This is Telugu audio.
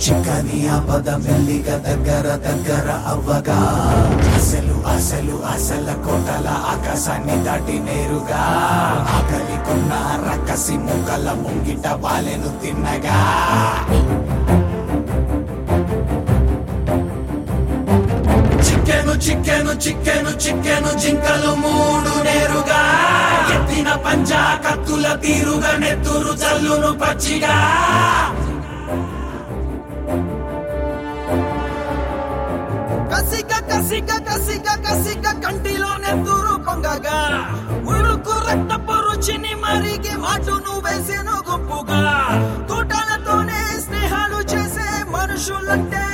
చిక్కని ఆపద మెల్లిగా దగ్గర దగ్గర అవ్వగా అసలు అసలు అసల కోటల ఆకాశాన్ని దాటి నేరుగా ఆకలికున్న రక్కసి ముక్కల ముంగిట బాలెను తిన్నగా చిక్కెను చిక్కెను చిక్కెను చిక్కెను జింకలు మూడు నేరుగా ఎత్తిన పంజా కత్తుల తీరుగా నెత్తురు జల్లును పచ్చిగా కసిక కసిక కసిక కసిక కంటిలో నెత్తురు పొంగగా ఉడుకు రక్తపు రుచిని మరిగి మాటును వేసెను గుంపుగా తూటాలతోనే స్నేహాలు చేసే మనుషులంటే